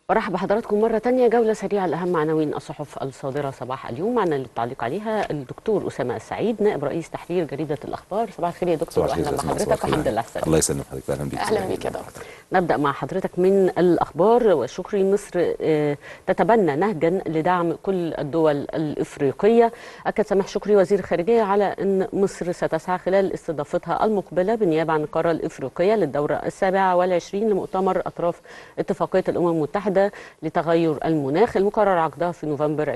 برحب بحضراتكم مرة تانية جولة سريعة لأهم عناوين الصحف الصادرة صباح اليوم معنا للتعليق عليها الدكتور أسامة السعيد نائب رئيس تحرير جريدة الأخبار صباح الخير يا دكتور صباح الخير وأهلا يا فندم. بحضرتك صباح الخير. والحمد لله على السلامة الله يسلمك حضرتك اهلا بيك اهلا بيك يا دكتور نبدأ مع حضرتك من الأخبار وشكري مصر آه، تتبنى نهجا لدعم كل الدول الإفريقية أكد سامح شكري وزير الخارجية على أن مصر ستسعى خلال استضافتها المقبلة بالنيابة عن القارة الإفريقية للدورة السابعة والعشرين لمؤتمر أطراف اتفاقية الأمم المتحدة لتغير المناخ المقرر عقدها في نوفمبر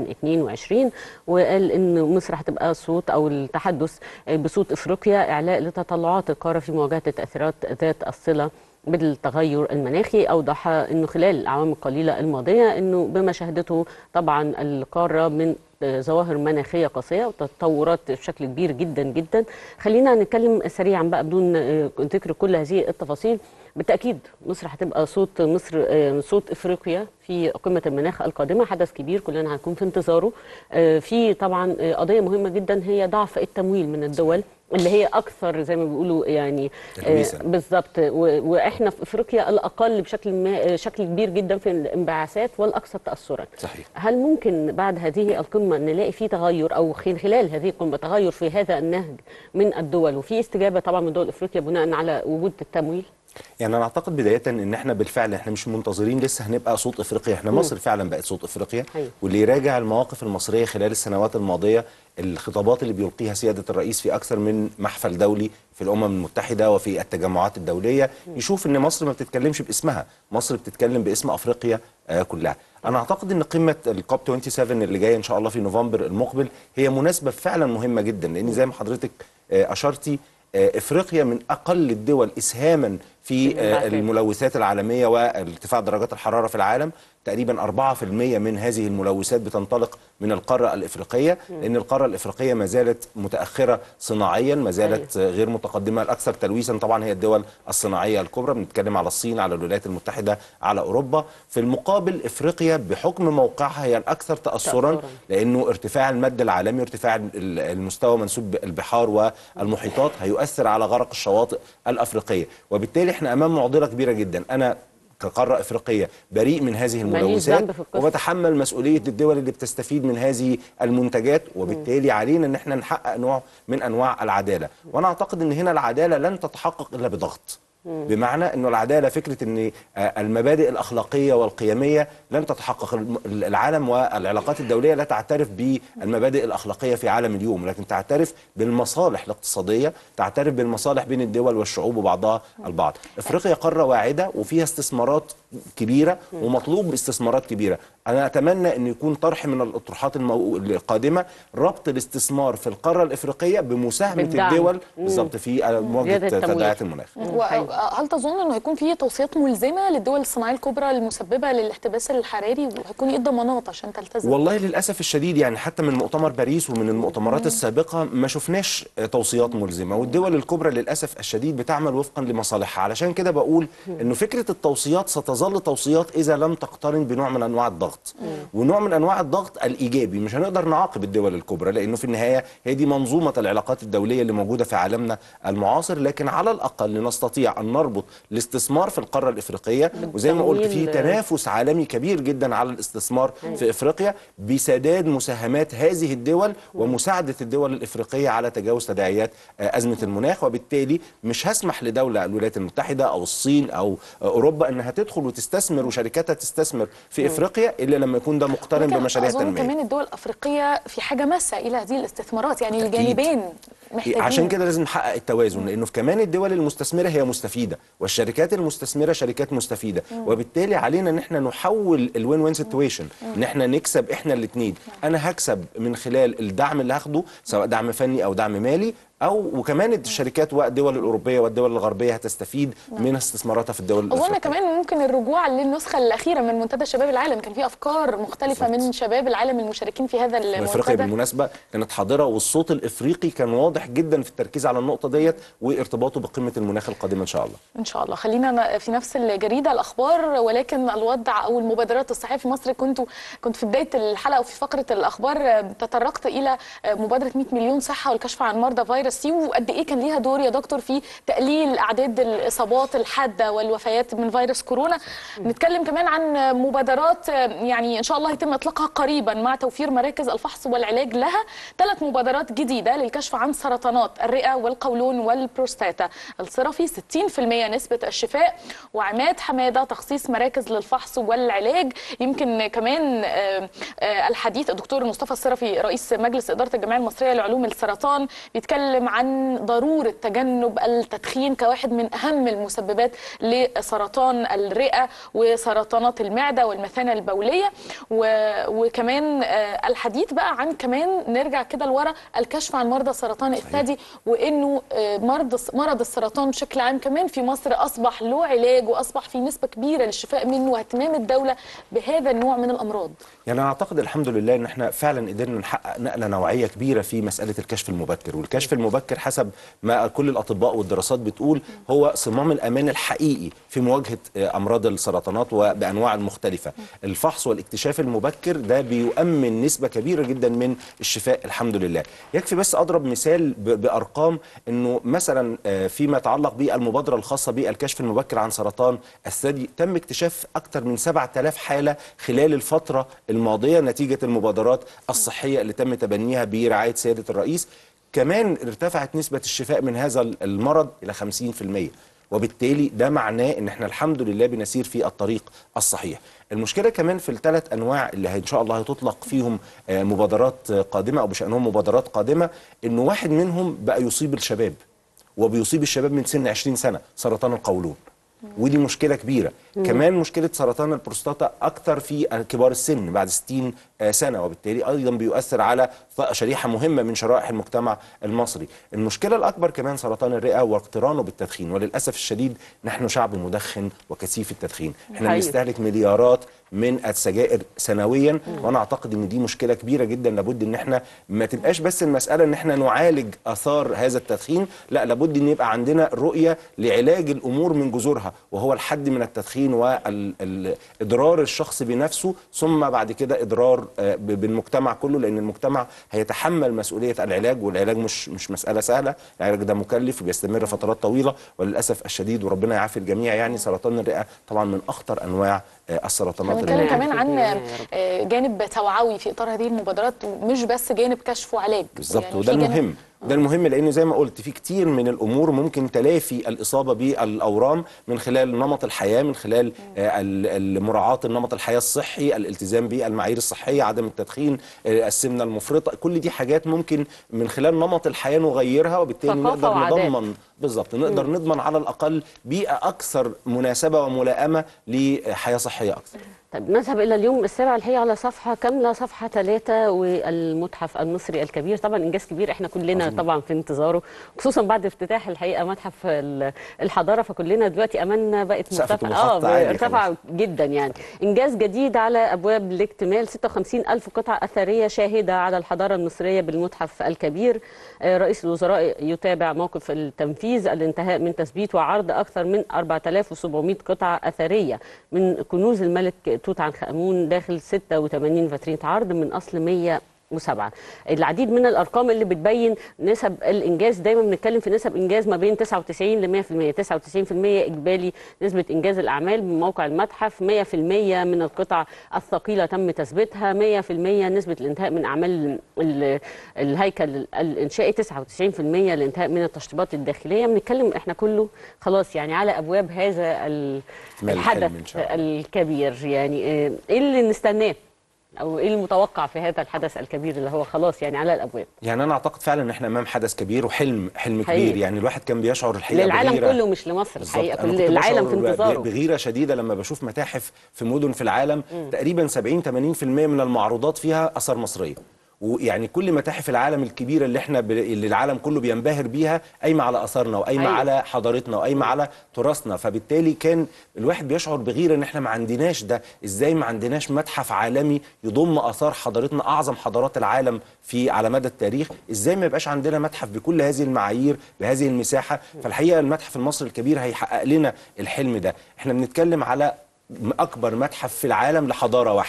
2022 وقال أن مصر هتبقى صوت أو التحدث بصوت إفريقيا إعلاء لتطلعات القارة في مواجهة التأثيرات ذات الصلة بالتغير المناخي اوضح انه خلال الاعوام القليله الماضيه انه بما شهدته طبعا القاره من ظواهر مناخيه قاسيه وتطورات بشكل كبير جدا جدا خلينا نتكلم سريعا بقى بدون آه، ذكر كل هذه التفاصيل بالتاكيد مصر هتبقى صوت مصر آه، صوت افريقيا في قمه المناخ القادمه حدث كبير كلنا هنكون في انتظاره آه، في طبعا آه، قضيه مهمه جدا هي ضعف التمويل من الدول اللي هي اكثر زي ما بيقولوا يعني آه، تلويثاً. بالظبط و- واحنا في افريقيا الاقل بشكل ما شكل كبير جدا في الانبعاثات والاكثر تاثرا صحيح. هل ممكن بعد هذه القمه نلاقي في تغير او خل- خلال هذه القمه تغير في هذا النهج من الدول وفي استجابه طبعا من دول افريقيا بناء على وجود التمويل يعني انا اعتقد بدايه ان احنا بالفعل احنا مش منتظرين لسه هنبقى صوت افريقيا احنا مصر فعلا بقت صوت افريقيا أيوة. واللي يراجع المواقف المصريه خلال السنوات الماضيه الخطابات اللي بيلقيها سياده الرئيس في اكثر من محفل دولي في الامم المتحده وفي التجمعات الدوليه يشوف ان مصر ما بتتكلمش باسمها مصر بتتكلم باسم افريقيا آه، كلها انا اعتقد ان قمه الكوب 27 اللي جايه ان شاء الله في نوفمبر المقبل هي مناسبه فعلا مهمه جدا لان زي ما حضرتك آه، اشرتي آه، افريقيا من اقل الدول اسهاما في آه، الانبعاثات. الملوثات العالميه وارتفاع درجات الحراره في العالم تقريبا 4% من هذه الملوثات بتنطلق من القاره الافريقيه لان القاره الافريقيه ما زالت متاخره صناعيا ما زالت آه، غير متقدمه الاكثر تلويثا طبعا هي الدول الصناعيه الكبرى بنتكلم على الصين على الولايات المتحده على اوروبا في المقابل افريقيا بحكم موقعها هي الاكثر تاثرا تأثراً. لانه ارتفاع المد العالمي ارتفاع ال- المستوى منسوب البحار والمحيطات هيؤثر على غرق الشواطئ الافريقيه وبالتالي احنا امام معضله كبيره جدا انا كقاره افريقيه بريء من هذه ماليش الملوثات ذنب في القصة. وبتحمل مسؤوليه الدول اللي بتستفيد من هذه المنتجات وبالتالي علينا ان احنا نحقق نوع من انواع العداله وانا اعتقد ان هنا العداله لن تتحقق الا بضغط بمعنى انه العداله فكره ان آه، المبادئ الاخلاقيه والقيميه لن تتحقق الم- العالم والعلاقات الدوليه لا تعترف بالمبادئ الاخلاقيه في عالم اليوم لكن تعترف بالمصالح الاقتصاديه تعترف بالمصالح بين الدول والشعوب وبعضها البعض افريقيا قاره واعده وفيها استثمارات كبيره ومطلوب استثمارات كبيره انا اتمنى ان يكون طرح من الاطروحات المو... القادمه ربط الاستثمار في القاره الافريقيه بمساهمه بالدعم. الدول بالظبط في مواجهه زيادة التمويل. تداعيات المناخ وهل تظن انه هيكون في توصيات ملزمه للدول الصناعيه الكبرى المسببه للاحتباس الحراري وهيكون ايه الضمانات عشان تلتزم؟ والله للاسف الشديد يعني حتى من مؤتمر باريس ومن المؤتمرات السابقه ما شفناش آه، توصيات ملزمه والدول الكبرى للاسف الشديد بتعمل وفقا لمصالحها علشان كده بقول انه فكره التوصيات ستظل توصيات اذا لم تقترن بنوع من انواع الضغط ونوع من انواع الضغط الايجابي مش هنقدر نعاقب الدول الكبرى لانه في النهايه هي دي منظومه العلاقات الدوليه اللي موجوده في عالمنا المعاصر لكن على الاقل نستطيع ان نربط الاستثمار في القاره الافريقيه وزي ما قلت في بالتمويل. تنافس عالمي كبير جدا على الاستثمار في افريقيا بسداد مساهمات هذه الدول ومساعده الدول الافريقيه على تجاوز تداعيات آه، ازمه المناخ وبالتالي مش هسمح لدوله الولايات المتحده او الصين او آه، اوروبا انها تدخل وتستثمر وشركاتها تستثمر في افريقيا الا لما يكون ده مقترن ولكن بمشاريع اظن تنميه كمان الدول الافريقيه في حاجه ماسه الى هذه الاستثمارات يعني الجانبين محتاجين عشان كده لازم نحقق التوازن لانه في كمان الدول المستثمره هي مستفيده والشركات المستثمره شركات مستفيده وبالتالي علينا ان احنا نحول الوين وين سيتويشن ان احنا نكسب احنا الاثنين انا هكسب من خلال الدعم اللي هاخده سواء دعم فني او دعم مالي او وكمان الشركات والدول الاوروبيه والدول الغربيه هتستفيد من استثماراتها في الدول اظن الافريقيه كمان ممكن الرجوع للنسخه الاخيره من منتدى شباب العالم كان في افكار مختلفه من شباب العالم المشاركين في هذا افريقيا المنتدى بالمناسبه كانت حاضره والصوت الافريقي كان واضح جدا في التركيز على النقطه ديت وارتباطه بقمه المناخ القادمه ان شاء الله ان شاء الله خلينا ن- في نفس الجريده الاخبار ولكن الوضع او المبادرات الصحيه في مصر كنت كنت في بدايه الحلقه وفي فقره الاخبار تطرقت الى مبادره 100 مليون صحه والكشف عن مرضى فيروس فيروس سي وقد ايه كان ليها دور يا دكتور في تقليل اعداد الاصابات الحاده والوفيات من فيروس كورونا نتكلم كمان عن مبادرات يعني ان شاء الله يتم اطلاقها قريبا مع توفير مراكز الفحص والعلاج لها ثلاث مبادرات جديده للكشف عن سرطانات الرئه والقولون والبروستاتا الصرفي 60% نسبه الشفاء وعماد حماده تخصيص مراكز للفحص والعلاج يمكن كمان آه، آه، الحديث الدكتور مصطفى الصرفي رئيس مجلس اداره الجمعيه المصريه لعلوم السرطان بيتكلم عن ضروره تجنب التدخين كواحد من اهم المسببات لسرطان الرئه وسرطانات المعده والمثانه البوليه و- وكمان آه، الحديث بقى عن كمان نرجع كده لورا الكشف عن مرضى سرطان الثدي وانه آه، مرض مرض السرطان بشكل عام كمان في مصر اصبح له علاج واصبح في نسبه كبيره للشفاء منه واهتمام الدوله بهذا النوع من الامراض يعني انا اعتقد الحمد لله ان احنا فعلا قدرنا نحقق نقله نوعيه كبيره في مساله الكشف المبكر والكشف المبكر حسب ما كل الاطباء والدراسات بتقول هو صمام الامان الحقيقي في مواجهه آه، امراض السرطانات وبانواع المختلفه الفحص والاكتشاف المبكر ده بيؤمن نسبه كبيره جدا من الشفاء الحمد لله يكفي بس اضرب مثال ب- بارقام انه مثلا آه، فيما يتعلق بالمبادره الخاصه بالكشف المبكر عن سرطان الثدي تم اكتشاف اكثر من 7000 حاله خلال الفتره الماضيه نتيجه المبادرات الصحيه اللي تم تبنيها برعايه سياده الرئيس كمان ارتفعت نسبه الشفاء من هذا المرض الى 50% وبالتالي ده معناه ان احنا الحمد لله بنسير في الطريق الصحيح المشكله كمان في الثلاث انواع اللي ان شاء الله هتطلق فيهم آه، مبادرات آه، قادمه او بشانهم مبادرات قادمه انه واحد منهم بقى يصيب الشباب وبيصيب الشباب من سن 20 سنه سرطان القولون ودي مشكله كبيره كمان مشكله سرطان البروستاتا اكتر في كبار السن بعد 60 آه، سنه وبالتالي ايضا بيؤثر على ف- شريحه مهمه من شرائح المجتمع المصري المشكله الاكبر كمان سرطان الرئه واقترانه بالتدخين وللاسف الشديد نحن شعب مدخن وكثيف التدخين احنا حقيقي. بنستهلك مليارات من السجائر سنويا وانا اعتقد ان دي مشكله كبيره جدا لابد ان احنا ما تبقاش بس المساله ان احنا نعالج اثار هذا التدخين لا لابد ان يبقى عندنا رؤيه لعلاج الامور من جذورها وهو الحد من التدخين واضرار الشخص بنفسه ثم بعد كده اضرار آه، ب- بالمجتمع كله لان المجتمع هيتحمل مسؤوليه العلاج والعلاج مش مش مساله سهله العلاج ده مكلف وبيستمر فترات طويله وللاسف الشديد وربنا يعافي الجميع يعني سرطان الرئه طبعا من اخطر انواع آه، السرطانات هنتكلم اللي- كمان عن يا رب. آه، جانب توعوي في اطار هذه المبادرات مش بس جانب كشف وعلاج بالظبط يعني وده في جانب- المهم ده المهم لانه زي ما قلت في كتير من الامور ممكن تلافي الاصابه بالاورام من خلال نمط الحياه من خلال آه، ال- ال- مراعاه النمط الحياه الصحي الالتزام بالمعايير الصحيه عدم التدخين آه، السمنه المفرطه كل دي حاجات ممكن من خلال نمط الحياه نغيرها وبالتالي ثقافة نقدر وعادات. نضمن بالظبط نقدر نضمن على الاقل بيئه اكثر مناسبه وملائمه لحياه صحيه اكثر طيب نذهب الى اليوم السابع الحقيقه على صفحه كامله صفحه ثلاثه والمتحف المصري الكبير طبعا انجاز كبير احنا كلنا عظيم. طبعا في انتظاره خصوصا بعد افتتاح الحقيقه متحف ال- الحضاره فكلنا دلوقتي املنا بقت سقف مرتفعه المحطة عالي ارتفع جدا يعني انجاز جديد على ابواب الاكتمال 56 الف قطعه اثريه شاهده على الحضاره المصريه بالمتحف الكبير آه، رئيس الوزراء يتابع موقف التنفيذ الانتهاء من تثبيت وعرض اكثر من 4700 قطعه اثريه من كنوز الملك توت عنخ امون داخل 86 فترينه عرض من اصل 100 وسبعة العديد من الارقام اللي بتبين نسب الانجاز دايما بنتكلم في نسب انجاز ما بين 99 ل 100% 99% اجبالي نسبه انجاز الاعمال من موقع المتحف 100% من القطع الثقيله تم تثبيتها 100% نسبه الانتهاء من اعمال ال- الهيكل الانشائي 99% الانتهاء من التشطيبات الداخليه بنتكلم احنا كله خلاص يعني على ابواب هذا ال- اكتمال الحدث الحلم إن شاء الله. الكبير يعني آه، ايه اللي نستناه او ايه المتوقع في هذا الحدث الكبير اللي هو خلاص يعني على الابواب يعني انا اعتقد فعلا ان احنا امام حدث كبير وحلم حلم حقيقي. كبير يعني الواحد كان بيشعر الحقيقه للعالم بغيرة- كله مش لمصر بالظبط. الحقيقه أنا كل كنت العالم بشعر في انتظاره ب- بغيره شديده لما بشوف متاحف في مدن في العالم تقريبا 70 80% من المعروضات فيها اثار مصريه ويعني كل متاحف العالم الكبيره اللي احنا ب... اللي العالم كله بينبهر بيها قايمه على اثارنا وقايمه أيوة. على حضارتنا وقايمه على تراثنا فبالتالي كان الواحد بيشعر بغيره ان احنا ما عندناش ده ازاي ما عندناش متحف عالمي يضم اثار حضارتنا اعظم حضارات العالم في على مدى التاريخ ازاي ما يبقاش عندنا متحف بكل هذه المعايير بهذه المساحه فالحقيقه المتحف المصري الكبير هيحقق لنا الحلم ده احنا بنتكلم على اكبر متحف في العالم لحضاره واحده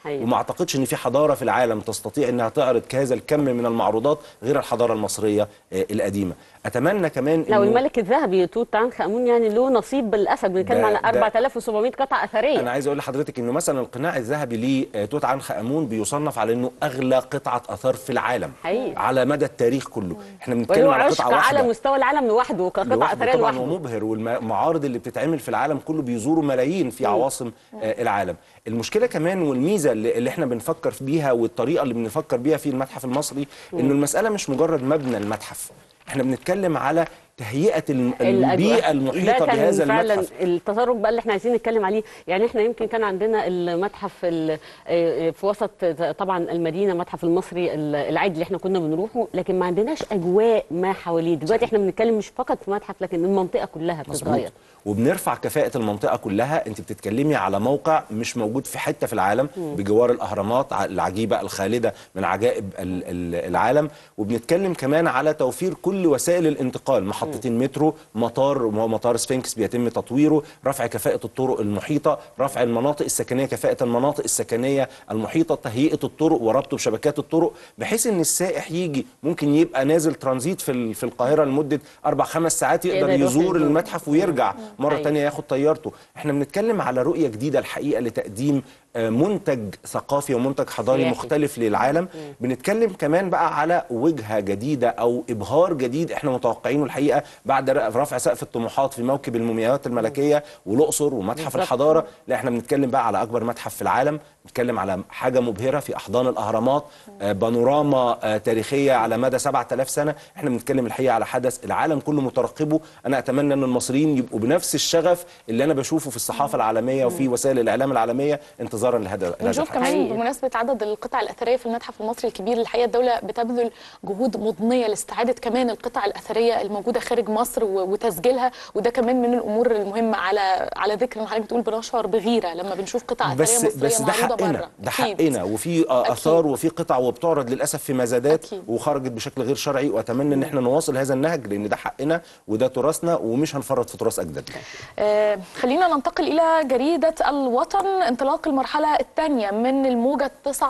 حقيقي. وما اعتقدش ان في حضاره في العالم تستطيع انها تعرض كهذا الكم من المعروضات غير الحضاره المصريه آه، القديمه اتمنى كمان لو إنه- الملك الذهبي توت عنخ امون يعني له نصيب بالاسد بنتكلم ده- على ده- 4700 قطعه اثريه انا عايز اقول لحضرتك انه مثلا القناع الذهبي لتوت عنخ امون بيصنف على انه اغلى قطعه اثار في العالم حقيقي. على مدى التاريخ كله احنا بنتكلم وله على عشق قطعه واحده على مستوى العالم لوحده كقطعه لوحده اثريه طبعا لوحده ومبهر والمعارض اللي بتتعمل في العالم كله بيزوروا ملايين في عواصم آه، العالم المشكله كمان والميزه اللي اللي احنا بنفكر بيها والطريقه اللي بنفكر بيها في المتحف المصري انه المساله مش مجرد مبنى المتحف احنا بنتكلم على تهيئه الم- البيئه ده المحيطه كان بهذا فعلا المتحف التطرق بقى اللي احنا عايزين نتكلم عليه يعني احنا يمكن كان عندنا المتحف ال- آه، في وسط طبعا المدينه المتحف المصري ال- العادي اللي احنا كنا بنروحه لكن ما عندناش اجواء ما حواليه دلوقتي احنا بنتكلم مش فقط في متحف لكن المنطقه كلها مظبوط بتتغير وبنرفع كفاءة المنطقة كلها انت بتتكلمي على موقع مش موجود في حتة في العالم بجوار الأهرامات ع- العجيبة الخالدة من عجائب ال- ال- العالم وبنتكلم كمان على توفير كل وسائل الانتقال محطتين مترو مطار وهو مطار سفنكس بيتم تطويره رفع كفاءة الطرق المحيطة رفع المناطق السكنية كفاءة المناطق السكنية المحيطة تهيئة الطرق وربطه بشبكات الطرق بحيث ان السائح يجي ممكن يبقى نازل ترانزيت في ال- في القاهرة لمدة أربع خمس ساعات يقدر يقدر يروح يزور يزور. المتحف ويرجع مرة أيوة. تانية ياخد طيارته احنا بنتكلم على رؤية جديدة الحقيقة لتقديم آه، منتج ثقافي ومنتج حضاري سياحي. مختلف للعالم بنتكلم كمان بقى على وجهة جديدة أو إبهار جديد احنا متوقعينه الحقيقة بعد ر- رفع سقف الطموحات في موكب المومياوات الملكية والأقصر ومتحف بالظبط. الحضارة لا احنا بنتكلم بقى على أكبر متحف في العالم بنتكلم على حاجة مبهرة في أحضان الأهرامات آه، بانوراما آه، تاريخية على مدى 7000 سنة احنا بنتكلم الحقيقة على حدث العالم كله مترقبه أنا أتمنى أن المصريين يبقوا بنفس الشغف اللي أنا بشوفه في الصحافة العالمية وفي وسائل الإعلام العالمية انتظارا لهذا لهذا بنشوف الحدث. كمان حقيقي. بمناسبة عدد القطع الأثرية في المتحف المصري الكبير الحقيقة الدولة بتبذل جهود مضنية لاستعادة كمان القطع الأثرية الموجودة خارج مصر و- وتسجيلها وده كمان من الأمور المهمة على على ذكر إن حضرتك بتقول بنشعر بغيرة لما بنشوف قطع أثرية بس مصرية بس ده معروضة حقنا بره ده أكيد. حقنا وفي آه، أكيد. اثار وفي قطع وبتعرض للاسف في مزادات أكيد. وخرجت بشكل غير شرعي واتمنى ان احنا نواصل هذا النهج لان ده حقنا وده تراثنا ومش هنفرط في تراث اجدادنا آه، خلينا ننتقل إلى جريدة الوطن انطلاق المرحلة الثانية من الموجة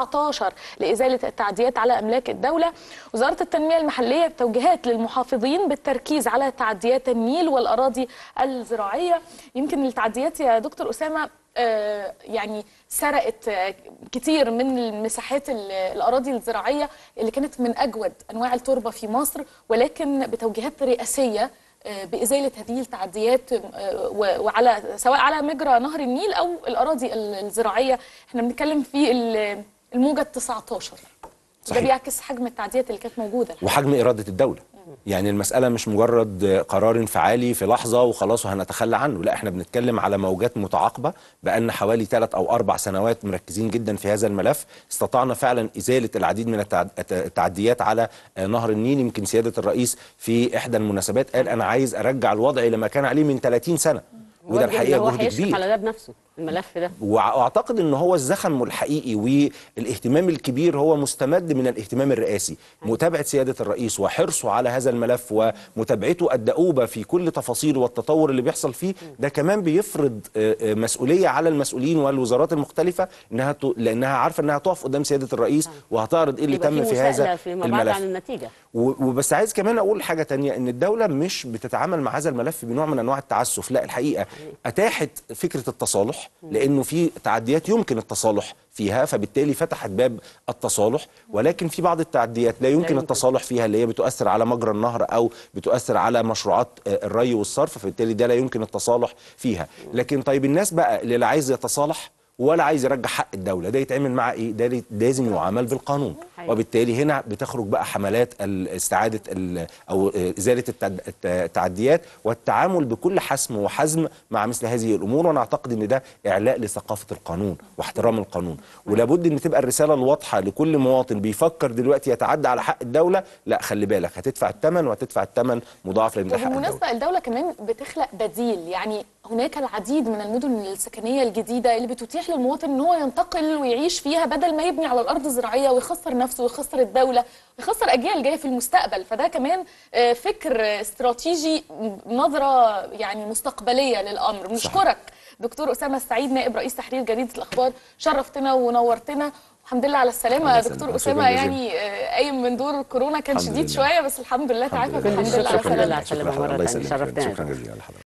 19 لإزالة التعديات على أملاك الدولة وزارة التنمية المحلية توجيهات للمحافظين بالتركيز على تعديات النيل والأراضي الزراعية يمكن التعديات يا دكتور أسامة آه، يعني سرقت آه، كتير من المساحات ال- الأراضي الزراعية اللي كانت من أجود أنواع التربة في مصر ولكن بتوجيهات رئاسية آه، بإزالة هذه التعديات آه، و- وعلى سواء على مجرى نهر النيل أو الأراضي ال- الزراعية احنا بنتكلم في ال- الموجة 19 ده صحيح. بيعكس حجم التعديات اللي كانت موجودة وحجم اراده الدوله يعني المساله مش مجرد قرار انفعالي في لحظه وخلاص وهنتخلى عنه لا احنا بنتكلم على موجات متعاقبه بقالنا حوالي ثلاث او اربع سنوات مركزين جدا في هذا الملف استطعنا فعلا ازاله العديد من التعد- التعديات على آه، نهر النيل يمكن سياده الرئيس في احدى المناسبات قال انا عايز ارجع الوضع الى ما كان عليه من 30 سنه وده وجه إن الحقيقه هو جهد هيشرف كبير على ده بنفسه الملف ده واعتقد ان هو الزخم الحقيقي والاهتمام الكبير هو مستمد من الاهتمام الرئاسي متابعه سياده الرئيس وحرصه على هذا الملف ومتابعته الدؤوبه في كل تفاصيله والتطور اللي بيحصل فيه ده كمان بيفرض آه، آه، مسؤوليه على المسؤولين والوزارات المختلفه انها ت... لانها عارفه انها تقف قدام سياده الرئيس وهتعرض ايه اللي يبقى تم في مساءلة هذا فيما بعد الملف عن النتيجه و- وبس عايز كمان اقول حاجه تانية ان الدوله مش بتتعامل مع هذا الملف بنوع من انواع التعسف لا الحقيقه اتاحت فكره التصالح لانه في تعديات يمكن التصالح فيها فبالتالي فتحت باب التصالح ولكن في بعض التعديات لا يمكن يمكن. التصالح فيها اللي هي بتؤثر على مجرى النهر او بتؤثر على مشروعات آه، الري والصرف فبالتالي ده لا يمكن التصالح فيها لكن طيب الناس بقى اللي لا عايز يتصالح ولا عايز يرجع حق الدوله ده يتعمل مع ايه ده لي- لازم يعامل بالقانون حقيقي. وبالتالي هنا بتخرج بقى حملات ال- استعاده ال- او ازاله التعد- الت- التعديات والتعامل بكل حسم وحزم مع مثل هذه الامور وانا اعتقد ان ده اعلاء لثقافه القانون واحترام القانون ولابد ان تبقى الرساله الواضحه لكل مواطن بيفكر دلوقتي يتعدى على حق الدوله لا خلي بالك هتدفع الثمن وهتدفع الثمن مضاعف لان ده حق الدوله وبالمناسبة الدولة كمان بتخلق بديل يعني هناك العديد من المدن السكنية الجديدة اللي بتتيح للمواطن ان هو ينتقل ويعيش فيها بدل ما يبني على الأرض الزراعية ويخسر نفسه ويخسر الدولة ويخسر أجيال جاية في المستقبل فده كمان آه، فكر استراتيجي نظرة يعني مستقبلية للأمر بنشكرك دكتور اسامه السعيد نائب رئيس تحرير جريده الاخبار شرفتنا ونورتنا الحمد لله على السلامه الله يا يسلمك. دكتور شكراً اسامه جزيلاً. يعني آه، قايم من دور كورونا كان الحمد شديد لله. شويه بس الحمد لله تعافى الحمد كل الحمد الشكر لله على الحمد لله على سلامتك السلامة مرة الله تانية. يسلمك. شرفتنا يا شكرا فندم. جزيلا لحضرتك